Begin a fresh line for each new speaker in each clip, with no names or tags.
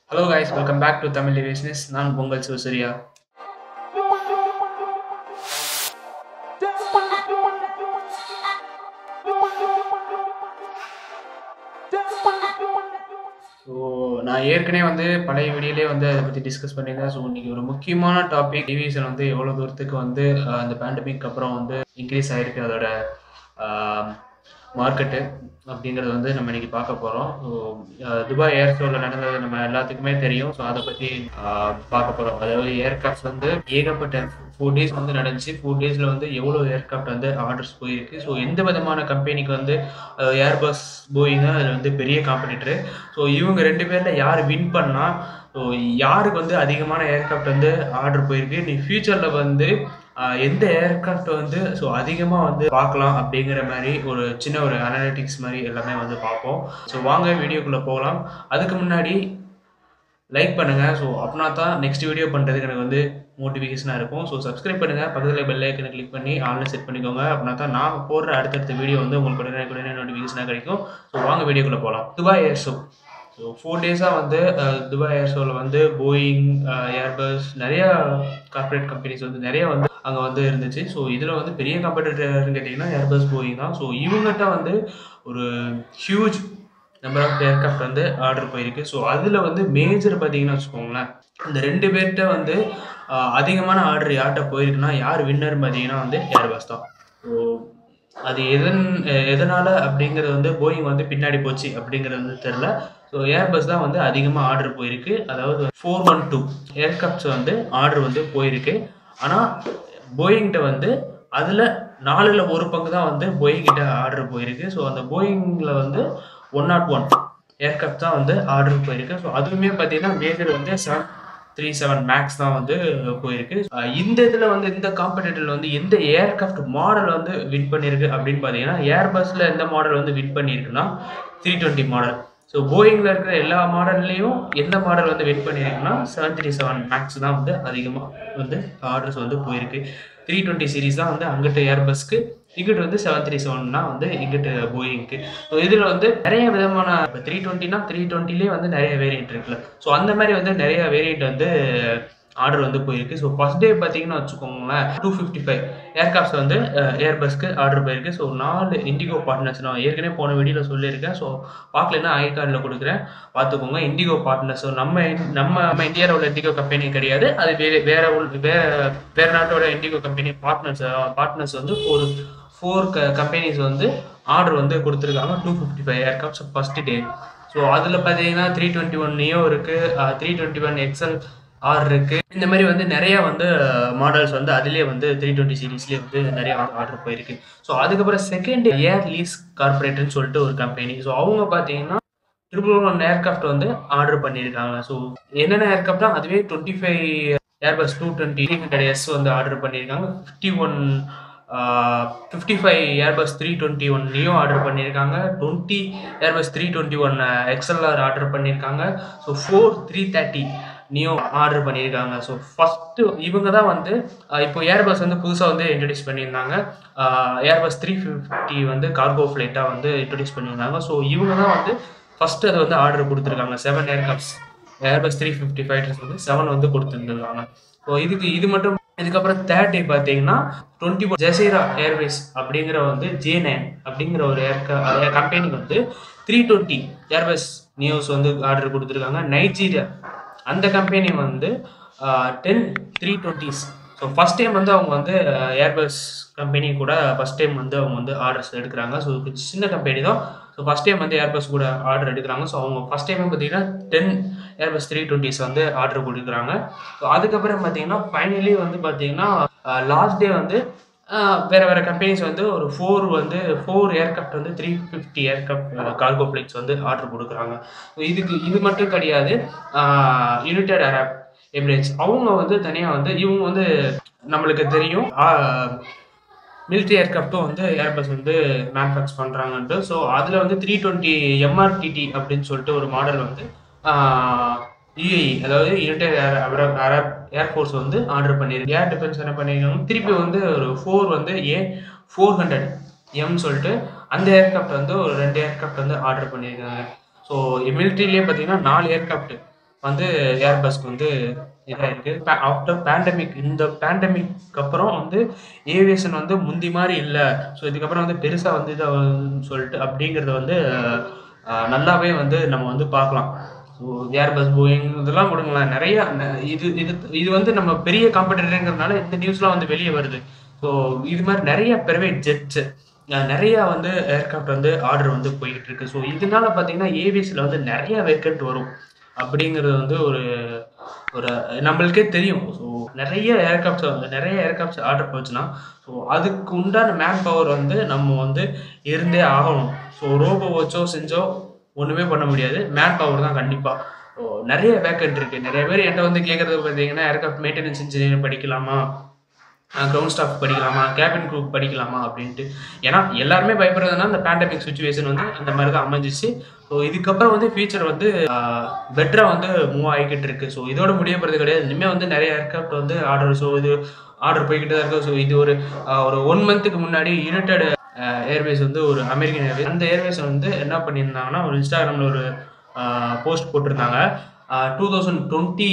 hello guys welcome back to Tamil business நான் Pongal Sivasurya so நான் ஏற்கனவே வந்து பழைய வீடியோலே வந்து அதை பற்றி டிஸ்கஸ் பண்ணியிருந்தேன் ஸோ இன்னைக்கு ஒரு முக்கியமான டாபிக் டிவிஷன் வந்து எவ்வளோ தூரத்துக்கு வந்து அஹ், அந்த பேண்டமிக் அப்புறம் வந்து இன்க்ரீஸ் ஆகிருக்கு அதோட மார்க்கெட்டு அப்படிங்கிறது வந்து நம்ம இன்னைக்கு பார்க்க போகிறோம் ஸோ துபாய் ஏர் ஷோவில் நடந்தது நம்ம எல்லாத்துக்குமே தெரியும் ஸோ அதை பற்றி பார்க்க போகிறோம் அதாவது ஏர்கிராஃப்ட்ஸ் வந்து ஏகப்பட்ட ஃபோர் டேஸ் வந்து நடந்துச்சு ஃபோர் டேஸில் வந்து எவ்வளோ ஏர்கிராஃப்ட் வந்து ஆர்டர்ஸ் போயிருக்கு ஸோ எந்த விதமான கம்பெனிக்கு வந்து ஏர்பஸ் போயிங்க அதில் வந்து பெரிய காம்படிட்டரு ஸோ இவங்க ரெண்டு பேரில் யார் வின் பண்ணால் ஸோ யாருக்கு வந்து அதிகமான ஏர்கிராஃப்ட் வந்து ஆர்டர் போயிருக்கு நீ ஃப்யூச்சரில் வந்து ஆஹ், எந்த ஏர்கிராஃப்ட் வந்து ஸோ அதிகமாக வந்து பார்க்கலாம் அப்படிங்கிற மாதிரி ஒரு சின்ன ஒரு அனாலிட்டிக்ஸ் மாதிரி எல்லாமே வந்து பார்ப்போம் ஸோ வாங்க வீடியோக்குள்ளே போகலாம் அதுக்கு முன்னாடி லைக் பண்ணுங்கள் ஸோ அப்படின்னா தான் நெக்ஸ்ட் வீடியோ பண்ணுறதுக்கு எனக்கு வந்து மோட்டிவேஷனாக இருக்கும் ஸோ சப்ஸ்கிரைப் பண்ணுங்கள் பக்கத்தில் பெல் ஐக்கனை கிளிக் பண்ணி ஆன்லைன் செட் பண்ணிக்கோங்க அப்படின்னா தான் நான் போடுற அடுத்தடுத்த வீடியோ வந்து உங்களுக்கு உடனே உடனே நோட்டிஃபிகேஷனாக கிடைக்கும் ஸோ வாங்க வீடியோக்குள்ளே போகலாம் Dubai air show so four டேஸாக வந்து அஹ், துபாய் ஏர் ஷோவில் வந்து போயிங் ஏர்பஸ் நிறைய கார்ப்பரேட் கம்பெனிஸ் வந்து நிறைய வந்து அங்கே வந்து இருந்துச்சு ஸோ இதில் வந்து பெரிய காம்படிட்டர்னு கேட்டிங்கன்னா ஏர்பஸ் போயிங் தான் ஸோ இவங்ககிட்ட வந்து ஒரு ஹியூஜ் நம்பர் ஆஃப் ஏர்கிராஃப்ட் வந்து ஆர்டர் போயிருக்கு ஸோ அதில் வந்து மேஜர் பார்த்தீங்கன்னா வச்சுக்கோங்களேன் இந்த ரெண்டு பேர்கிட்ட வந்து ஆஹ், அதிகமான ஆர்டர் யார்கிட்ட போயிருக்குன்னா யார் வின்னர் பார்த்தீங்கன்னா வந்து ஏர்பஸ் தான் ஸோ அது எதன் எதனால் அப்படிங்கிறது வந்து போயிங் வந்து பின்னாடி போச்சு அப்படிங்கிறது வந்து தெரில ஸோ ஏர்பஸ் தான் வந்து அதிகமாக ஆர்டர் போயிருக்கு அதாவது ஃபோர் ஒன் டூ ஏர்கிராஃப்ட்ஸ் வந்து ஆர்டர் வந்து போயிருக்கு ஆனால் போயிங்கிட்ட வந்து அதில் நாலில் ஒரு பங்கு தான் வந்து போயிங்கிட்ட ஆர்டர் போயிருக்கு ஸோ அந்த போயிங்கில் வந்து ஒன் நாட் ஒன் ஏர்கிராஃப்ட் தான் வந்து ஆர்டர் போயிருக்கு ஸோ அதுவுமே பார்த்தீங்கன்னா மேஜர் வந்து செவன் த்ரீ செவன் மேக்ஸ் தான் வந்து போயிருக்கு அஹ் இந்த இதில் வந்து இந்த காம்படிட்டரில் வந்து எந்த ஏர்கிராஃப்ட் மாடல் வந்து வின் பண்ணியிருக்கு அப்படின்னு பார்த்தீங்கன்னா ஏர்பஸில் எந்த மாடல் வந்து வின் பண்ணியிருக்குன்னா த்ரீ டுவெண்ட்டி மாடல் ஸோ போயிங்கில் இருக்கிற எல்லா மாடல்லையும் எந்த மாடல் வந்து வின் பண்ணியிருக்குன்னா செவன் த்ரீ செவன் மேக்ஸ் தான் வந்து அதிகமாக வந்து ஆர்டர்ஸ் வந்து போயிருக்கு த்ரீ டுவெண்ட்டி சீரிஸ் தான் வந்து அங்கிட்ட ஏர்பஸ்க்கு இங்கிட்டு வந்து செவன் த்ரீ செவன்னா வந்து இங்கிட்டு போயிங்க்கு ஸோ இதில் வந்து நிறைய விதமான இப்போ த்ரீ டுவெண்ட்டினா த்ரீ டுவெண்ட்டிலே வந்து நிறைய வேரியன்ட் இருக்குல்ல ஸோ அந்த மாதிரி வந்து நிறைய வேரியன்ட் வந்து ஆர்டர் வந்து போயிருக்கு ஸோ ஃபர்ஸ்ட் டே பார்த்தீங்கன்னா வச்சுக்கோங்களேன் டூ ஃபிஃப்டி ஃபைவ் ஏர்கிராஃப்ட்ஸ் வந்து ஏர்பஸ்க்கு ஆர்டர் போயிருக்கு ஸோ நாலு இண்டிகோ பார்ட்னர்ஸ் நான் ஏற்கனவே போன வீடியோவில் சொல்லியிருக்கேன் ஸோ பார்க்கலன்னா ஐ கார்டில் கொடுக்குறேன் பார்த்துக்கோங்க இண்டிகோ பார்ட்னர்ஸ் ஸோ நம்ம நம்ம நம்ம இந்தியாவில் உள்ள இண்டிகோ கம்பெனி கிடையாது அது வேறு வேற உள் வேற வேற நாட்டோட இண்டிகோ கம்பெனி பார்ட்னர்ஸ் பார்ட்னர்ஸ் வந்து ஒரு ஃபோர் க கம்பெனிஸ் வந்து ஆர்டர் வந்து கொடுத்துருக்காங்க two fifty five aircrafts first day so அதில் பார்த்தீங்கன்னா த்ரீ டுவெண்ட்டி ஒன் நியோ இருக்குது three twenty one XLR இருக்குது இந்த மாதிரி வந்து நிறைய வந்து மாடல்ஸ் வந்து அதிலே வந்து த்ரீ டுவெண்ட்டி சீரீஸ்லேயே வந்து நிறைய ஆர்டர் போயிருக்கு ஸோ அதுக்கப்புறம் செகண்ட் ஏர் லீஸ் கார்பரேட்னு சொல்லிட்டு ஒரு கம்பெனி ஸோ அவங்க பார்த்தீங்கன்னா ட்ரிபிள் ஒன் ஏர்கிராஃப்ட் வந்து ஆர்டர் பண்ணியிருக்காங்க ஸோ என்னென்ன ஏர்கிராஃப்ட்னா அதுவே twenty five Airbus two twenty hundred S வந்து ஆர்டர் பண்ணியிருக்காங்க fifty one fifty five Airbus three twenty one neo order பண்ணியிருக்காங்க twenty Airbus three twenty one XLR order பண்ணியிருக்காங்க so four three thirty neo order பண்ணியிருக்காங்க so first இவங்க தான் வந்து ஆஹ் இப்போ Airbus வந்து புதுசாக வந்து இன்ட்ரடியூஸ் பண்ணியிருந்தாங்க ஏர்பஸ் த்ரீ ஃபிஃப்டி வந்து கார்கோ ஃப்ளைட்டாக வந்து இன்ட்ரடியூஸ் பண்ணியிருந்தாங்க ஸோ இவங்க தான் வந்து ஃபஸ்ட்டு அதை வந்து ஆர்டர் கொடுத்துருக்காங்க seven aircrafts Airbus three fifty freighters வந்து செவன் வந்து கொடுத்துருந்துருக்காங்க ஸோ இதுக்கு இது மட்டும் இதுக்கப்புறம் தேர்ட் டே பார்த்தீங்கன்னா டுவெண்ட்டி ஒன் ஜெசீரா ஏர்வேஸ் அப்படிங்கிற வந்து ஜே நைன் அப்படிங்கிற ஒரு ஏர்க கம்பெனிக்கு வந்து த்ரீ டுவெண்ட்டி ஏர்பஸ் நியூஸ் வந்து ஆர்டர் கொடுத்துருக்காங்க நைஜீரியா அந்த கம்பெனி வந்து ten three twenties so first time வந்து அவங்க வந்து ஏர்பஸ் கம்பெனி கூட ஃபஸ்ட் டைம் வந்து அவங்க வந்து ஆர்டர்ஸ் எடுக்கிறாங்க ஸோ சின்ன கம்பெனி தான் ஸோ ஃபஸ்ட் டைம் வந்து ஏர்பஸ் கூட ஆர்டர் எடுக்கிறாங்க ஸோ அவங்க ஃபஸ்ட் டைம் பார்த்தீங்கன்னா டென் ஏர்பஸ் த்ரீ டுவெண்ட்டிஸ் வந்து ஆர்டர் கொடுக்குறாங்க ஸோ அதுக்கப்புறம் பார்த்தீங்கன்னா ஃபைனலி வந்து பார்த்தீங்கன்னா லாஸ்ட் டே வந்து ஆஹ் வேற வேற கம்பெனிஸ் வந்து ஒரு ஃபோர் வந்து ஃபோர் ஏர்கிராஃப்ட் வந்து three fifty aircraft cargo flights வந்து ஆர்டர் கொடுக்குறாங்க ஸோ இதுக்கு இது மட்டும் கிடையாது யுனைடெட் அரப் எமிரேட்ஸ் அவங்க வந்து தனியாக வந்து இவங்க வந்து நம்மளுக்கு தெரியும் மிலிட்ரி ஏர்கிராஃப்ட்டும் வந்து ஏர்பஸ் வந்து மேனுஃபேக்சர் பண்ணுறாங்கன்ட்டு ஸோ அதில் வந்து த்ரீ டுவெண்ட்டி எம்ஆர்டிடி அப்படின்னு சொல்லிட்டு ஒரு மாடல் வந்து யுஏஇ அதாவது யுனைடெட் அரப் அரப் ஏர்ஃபோர்ஸ் வந்து ஆர்டர் பண்ணியிருக்கு ஏர் டிஃபென்ஸ் என்ன பண்ணியிருக்காங்க திருப்பி வந்து ஒரு ஃபோர் வந்து ஏ ஃபோர் ஹண்ட்ரட் எம் சொல்லிட்டு அந்த ஏர்கிராஃப்ட் வந்து ஒரு ரெண்டு ஏர்கிராஃப்ட் வந்து ஆர்டர் பண்ணியிருக்காங்க ஸோ மிலிட்ரிலேயே பார்த்தீங்கன்னா நாலு ஏர்கிராஃப்ட் வந்து ஏர்பஸ்க்கு வந்து இதாயிருக்கு ஆஃப்டர் பேண்டமிக் இந்த பேண்டமிக் அப்புறம் வந்து ஏவியேஷன் வந்து முந்தி மாதிரி இல்லை ஸோ இதுக்கப்புறம் வந்து பெருசாக வந்து இதை சொல்லிட்டு அப்படிங்கிறத வந்து ஆஹ், நல்லாவே வந்து நம்ம வந்து பார்க்கலாம் ஸோ ஏர்பஸ் போயிங் இதெல்லாம் கொடுங்களேன் நிறைய ந- இது இது இது வந்து நம்ம பெரிய காம்படிட்டருங்கிறதுனால இந்த நியூஸ்லாம் வந்து வெளியே வருது ஸோ இது மாதிரி நிறைய பிரைவேட் ஜெட்ஸ் நிறைய வந்து ஏர்கிராஃப்ட் வந்து ஆர்டர் வந்து போய்கிட்டு இருக்கு ஸோ இதனால பார்த்தீங்கன்னா ஏவிஎஸ்ல வந்து நிறைய வேக்கண்ட் வரும் அப்படிங்கிறது வந்து ஒரு ஒரு நம்மளுக்கே தெரியும் ஸோ நிறைய ஏர்கிராஃப்ட்ஸ் நிறைய ஏர்கிராஃப்ட்ஸ் ஆர்டர் போச்சுன்னா ஸோ அதுக்கு உண்டான மேன் பவர் வந்து நம்ம வந்து இருந்தே ஆகணும் ஸோ ரோபோ வச்சோ செஞ்சோ ஒன்றுமே பண்ண முடியாது மேன் பவர் தான் கண்டிப்பாக ஸோ நிறைய வேக்கண்ட் இருக்குது நிறைய பேர் என்கிட்ட வந்து கேட்குறது பார்த்தீங்கன்னா ஏர்கிராஃப்ட் மெயின்டெனன்ஸ் இன்ஜினியர் படிக்கலாமா கிரவுண்ட் ஸ்டாஃப் படிக்கலாமா கேபின் குரூப் படிக்கலாமா அப்படின்ட்டு ஏன்னா எல்லாருமே பயப்படுறதுனா இந்த பேண்டமிக் சுச்சுவேஷன் வந்து அந்த மாதிரி தான் அமைஞ்சிச்சு ஸோ இதுக்கப்புறம் வந்து ஃபியூச்சர் வந்து பெட்டராக வந்து மூவ் ஆகிக்கிட்டு இருக்கு ஸோ இதோட முடிய போகிறது கிடையாது இனிமேல் வந்து நிறைய ஏர்கிராஃப்ட் வந்து ஆர்டர் ஸோ இது ஆர்டர் போய்கிட்டு தான் இருக்கு ஸோ இது ஒரு ஆஹ், ஒரு ஒன் மந்த்துக்கு முன்னாடி யுனைடெட் ஏர்வேஸ் வந்து ஒரு அமெரிக்கன் ஏர்வேஸ் அந்த ஏர்வேஸ் வந்து என்ன பண்ணியிருந்தாங்கன்னா ஒரு இன்ஸ்டாகிராமில் ஒரு போஸ்ட் போட்டிருந்தாங்க two thousand twenty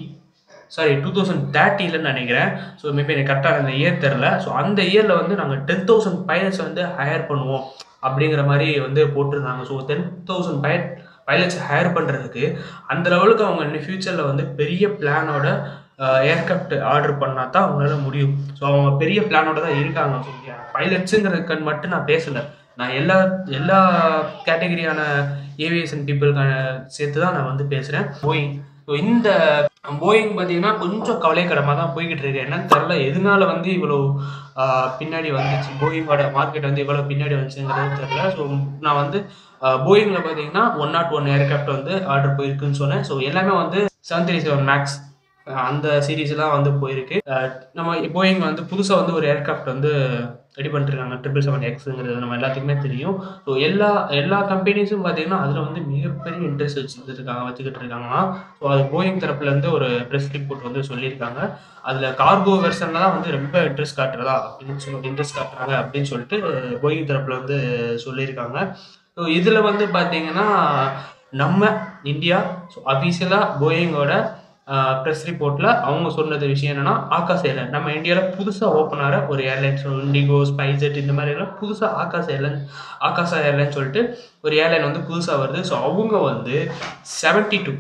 sorry two thousand தேர்ட்டிலன்னு நினைக்கிறேன் ஸோ மேபி எனக்கு கரெக்டாக அந்த இயர் தெரில ஸோ அந்த இயரில் வந்து நாங்கள் டென் தௌசண்ட் பைலட்ஸ் வந்து ஹையர் பண்ணுவோம் அப்படிங்கிற மாதிரி வந்து போட்டிருந்தாங்க so ten thousand pi pilots hire பண்ணுறதுக்கு அந்த லெவலுக்கு அவங்க இன்னும் ஃப்யூச்சரில் வந்து பெரிய பிளானோட ஏர்கிராஃப்ட் ஆர்டர் பண்ணால் தான் அவங்களால முடியும் ஸோ அவங்க பெரிய பிளானோட தான் இருக்காங்க ஸோ பைலட்ஸுங்கிறதுக்கு மட்டும் நான் பேசலை நான் எல்லா எல்லா கேட்டகரியான ஏவியேஷன் பீப்புளுக்கான சேர்த்து தான் நான் வந்து பேசுகிறேன் போயிங் ஸோ இந்த போயிங் பார்த்தீங்கன்னா கொஞ்சம் கவலைக்கிடமாக தான் போய்கிட்டு இருக்கு என்னன்னு தெரில எதனால வந்து இவ்வளோ ஆஹ், பின்னாடி வந்துச்சு போயிங்கோட மார்க்கெட் வந்து இவ்வளோ பின்னாடி வந்துச்சுங்கிறது தெரில ஸோ நான் வந்து போயிங்கில் பார்த்தீங்கன்னா ஒன் நாட் ஒன் ஏர்கிராஃப்ட் வந்து ஆர்டர் போயிருக்குன்னு சொன்னேன் ஸோ எல்லாமே வந்து செவன் த்ரீ செவன் மேக்ஸ் அந்த சீரீஸ்லாம் வந்து போயிருக்கு அஹ் நம்ம போயிங் வந்து புதுசாக வந்து ஒரு ஏர்கிராஃப்ட் வந்து ரெடி பண்ணிருக்காங்க ட்ரிபிள் செவன் எக்ஸுங்கிறது நம்ம எல்லாத்துக்குமே தெரியும் ஸோ எல்லா எல்லா கம்பெனிஸும் பார்த்தீங்கன்னா அதில் வந்து மிகப்பெரிய இன்ட்ரெஸ்ட் வச்சுருக்காங்க வச்சுக்கிட்டு இருக்காங்கன்னா ஸோ அது போயிங் தரப்புலேருந்து ஒரு ப்ரெஸ் ரிப்போர்ட் வந்து சொல்லியிருக்காங்க அதில் கார்கோ வெர்ஷனில் தான் வந்து ரொம்ப இன்ட்ரெஸ்ட் காட்டுறதா அப்படின்னு சொல்லி இன்ட்ரெஸ்ட் காட்டுறாங்க அப்படின்னு சொல்லிட்டு போயிங் தரப்பில் வந்து சொல்லியிருக்காங்க ஸோ இதில் வந்து பார்த்தீங்கன்னா நம்ம இந்தியா ஸோ அஃபீஷியலாக போயிங்கோட ப்ரெஸ் ரிப்போர்ட்டில் அவங்க சொன்னது விஷயம் என்னன்னா ஆகாஷ் ஏர்லைன் நம்ம இந்தியாவில் புதுசாக ஓப்பன் ஆகிற ஒரு ஏர்லைன்ஸ் இண்டிகோ ஸ்பைசெட் இந்த மாதிரி எல்லாம் புதுசாக ஆகாஷ் ஏர்லைன் ஆகாஷா ஏர்லைன் சொல்லிட்டு ஒரு ஏர்லைன் வந்து புதுசாக வருது ஸோ அவங்க வந்து seventy two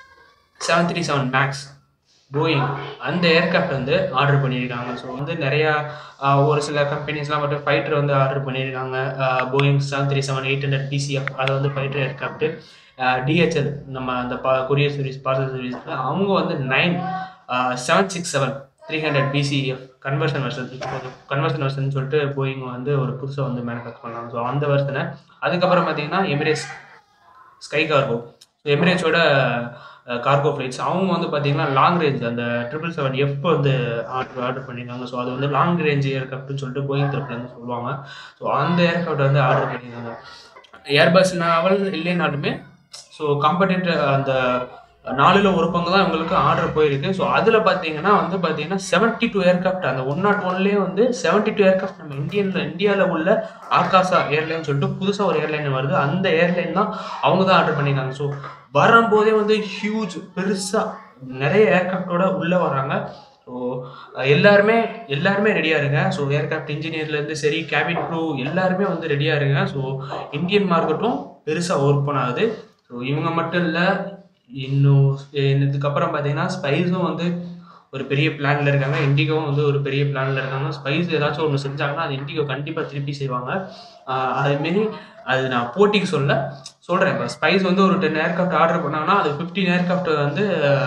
seven three seven max Boeing அந்த ஏர்கிராஃப்ட் வந்து ஆர்டர் பண்ணியிருக்காங்க ஸோ வந்து நிறையா ஆஹ், ஒரு சில கம்பெனிஸ்லாம் மட்டும் ஃபைட்டர் வந்து ஆர்டர் பண்ணியிருக்காங்க Boeing seven three seven eight hundred BCF அதை வந்து ஃபைட்டர் ஏர்கிராஃப்ட்டு டிஹெச்எல் நம்ம அந்த பா கொரியர் சர்வீஸ் பார்சல் சர்வீஸ் அவங்க வந்து nine seven six seven three hundred BCF conversion version conversion version சொல்லிட்டு போயிங் வந்து ஒரு புதுசாக வந்து மேனுஃபேக்சர் பண்ணாங்க ஸோ அந்த வெர்ஷனை அதுக்கப்புறம் பார்த்தீங்கன்னா எமிரேட்ஸ் ஸ்கை கார்கோ எமிரேட்ஸோட கார்கோ ஃப்ளைட்ஸ் அவங்க வந்து பார்த்தீங்கன்னா லாங் ரேஞ்ச் அந்த ட்ரிபிள் செவன் எஃப் வந்து ஆர்டர் ஆர்டர் பண்ணியிருக்காங்க ஸோ அது வந்து லாங் ரேஞ்ச் ஏர்கிராஃப்ட்னு சொல்லிட்டு போயிங் தரப்புலேருந்து சொல்லுவாங்க ஸோ அந்த ஏர்கிராஃப்ட் வந்து ஆர்டர் பண்ணியிருக்காங்க ஏர்பஸ் நாவல் இல்லைனாலுமே ஸோ காம்படிட்டர் அந்த நாலுல ஒரு பங்கு தான் இவங்களுக்கு ஆர்டர் போயிருக்கு ஸோ அதில் பார்த்தீங்கன்னா வந்து பார்த்தீங்கன்னா செவன்ட்டி டூ ஏர்கிராஃப்ட் அந்த ஒன் நாட் ஒன்லேயே வந்து செவன்ட்டி டூ ஏர்கிராஃப்ட் நம்ம இந்தியன்ல இந்தியாவில் உள்ள ஆகாசா ஏர்லைன் சொல்லிட்டு புதுசாக ஒரு ஏர்லைன் வருது அந்த ஏர்லைன் தான் அவங்க தான் ஆர்டர் பண்ணியிருக்காங்க ஸோ வரும்போதே வந்து ஹியூஜ் பெருசாக நிறைய ஏர்கிராஃப்டோட உள்ளே வராங்க ஸோ எல்லாருமே எல்லாருமே ரெடியாக இருங்க ஸோ ஏர்கிராஃப்ட் இன்ஜினியர்லேருந்து சரி கேபின் க்ரூ எல்லாருமே வந்து ரெடியாக இருங்க ஸோ இந்தியன் மார்க்கெட்டும் பெருசாக ஒர்க் பண்ணாது ஸோ இவங்க மட்டும் இல்லை இன்னும் இதுக்கப்புறம் பார்த்தீங்கன்னா ஸ்பைஸும் வந்து ஒரு பெரிய பிளான்ல இருக்காங்க இண்டிகோவும் வந்து ஒரு பெரிய பிளான்ல இருக்காங்க ஸ்பைஸ் ஏதாச்சும் ஒன்று செஞ்சாங்கன்னா அது இண்டிகோ கண்டிப்பாக திருப்பி செய்வாங்க ஆஹ் அதுமாரி அது நான் போட்டிக்கு சொல்ல சொல்கிறேன் இப்போ ஸ்பைஸ் வந்து ஒரு டென் ஏர்கிராஃப்ட் ஆர்டர் பண்ணாங்கன்னா அது ஃபிஃப்டீன் ஏர்கிராஃப்ட் வந்து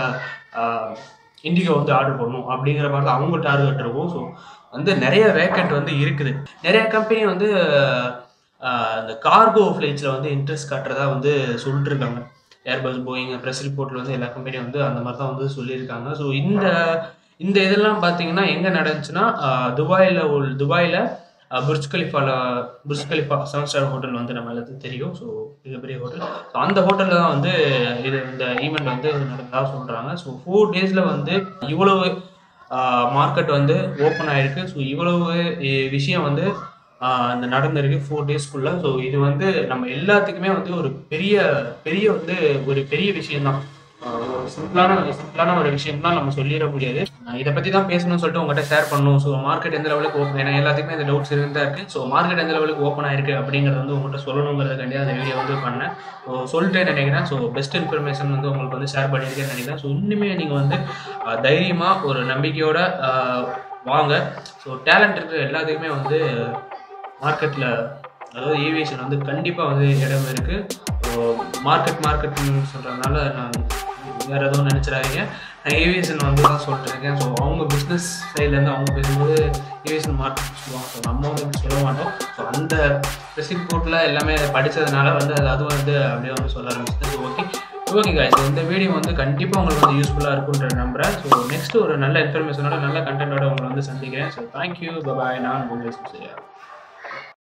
இண்டிகோ வந்து ஆர்டர் பண்ணணும் அப்படிங்கிற மாதிரி தான் அவங்க டார்கெட் இருக்கும் ஸோ வந்து நிறைய வேக்கண்ட் வந்து இருக்குது நிறைய கம்பெனி வந்து ஆஹ் இந்த கார்கோ ஃப்ளைட்ஸில் வந்து இன்ட்ரெஸ்ட் காட்டுறதா வந்து சொல்லிட்டு இருக்காங்க ஏர்பஸ் போயிங் ப்ரெஸ் ரிப்போர்ட்டில் வந்து எல்லா கம்பெனியும் வந்து அந்த மாதிரி தான் வந்து சொல்லியிருக்காங்க ஸோ இந்த இந்த இதெல்லாம் பார்த்தீங்கன்னா எங்கே நடந்துச்சுன்னா ஆஹ் துபாயில் உள் துபாயில் புர்ஜ் கலிஃபாவில் Burj Khalifa seven star hotel வந்து நம்ம எல்லாத்துக்கும் தெரியும் ஸோ மிகப்பெரிய ஹோட்டல் ஸோ அந்த ஹோட்டலில் தான் வந்து இது இந்த ஈவெண்ட் வந்து நடந்ததாக சொல்கிறாங்க ஸோ ஃபோர் டேஸில் வந்து இவ்வளவு மார்க்கெட் வந்து ஓப்பன் ஆயிருக்கு ஸோ இவ்வளவு இ- விஷயம் வந்து ஆஹ் இந்த நடந்திருக்கு ஃபோர் டேஸ்க்குள்ள ஸோ இது வந்து நம்ம எல்லாத்துக்குமே வந்து ஒரு பெரிய பெரிய வந்து ஒரு பெரிய விஷயம்தான் சிம்பிளான சிம்பிளான ஒரு விஷயம்லாம் நம்ம சொல்லிட முடியாது நான் இதை பற்றி தான் பேசணும்னு சொல்லிட்டு உங்கள்கிட்ட ஷேர் பண்ணணும் ஸோ மார்க்கெட் எந்த லெவலுக்கு ஓப்பன் ஏன்னா எல்லாத்துக்குமே இந்த டவுட்ஸ் இருந்தா இருக்கு ஸோ மார்க்கெட் எந்த லெவலுக்கு ஓப்பன் ஆயிருக்கு அப்படிங்கிறது வந்து உங்கள்கிட்ட சொல்லணுங்கிறதுக்காண்டி அந்த வீடியோ வந்து பண்ணேன் ஸோ சொல்லிட்டே நினைக்கிறேன் ஸோ பெஸ்ட் இன்ஃபர்மேஷன் வந்து உங்களுக்கு வந்து ஷேர் பண்ணியிருக்கேன்னு நினைக்கிறேன் ஸோ இன்னுமே நீங்கள் வந்து அஹ், தைரியமா ஒரு நம்பிக்கையோட அஹ், வாங்க ஸோ டேலண்ட் இருக்கிற எல்லாத்துக்குமே வந்து மார்க்கெட்டில் அதாவது ஏவியேஷன் வந்து கண்டிப்பாக வந்து இடம் இருக்குது மார்க்கெட் மார்க்கெட்னு சொல்கிறதுனால நான் வேறு எதுவும் நினச்சிடாதீங்க நான் ஏவியேஷன் வந்து தான் சொல்லிட்டு இருக்கேன் ஸோ அவங்க பிஸ்னஸ் சைட்லேருந்து அவங்க பேசும்போது ஏவியேஷன் மார்க்கெட் சொல்லுவாங்க ஸோ நம்ம வந்து இப்படி சொல்ல மாட்டோம் ஸோ அந்த ஸ்பெசிஃபிக் கோட்டில் எல்லாமே படித்ததுனால வந்து அது அதுவும் வந்து அப்படியே வந்து சொல்ல ஆரம்பிச்சது ஓகே ஓகே guys இந்த வீடியோ வந்து கண்டிப்பாக உங்களுக்கு வந்து யூஸ்ஃபுல்லாக இருக்குன்ற நம்புறேன் ஸோ நெக்ஸ்ட் ஒரு நல்ல இன்ஃபர்மேஷனோட நல்ல கண்டென்ட்டோட உங்களை வந்து சந்திக்கிறேன் ஸோ தேங்க்யூ பபாய் நான் உங்களை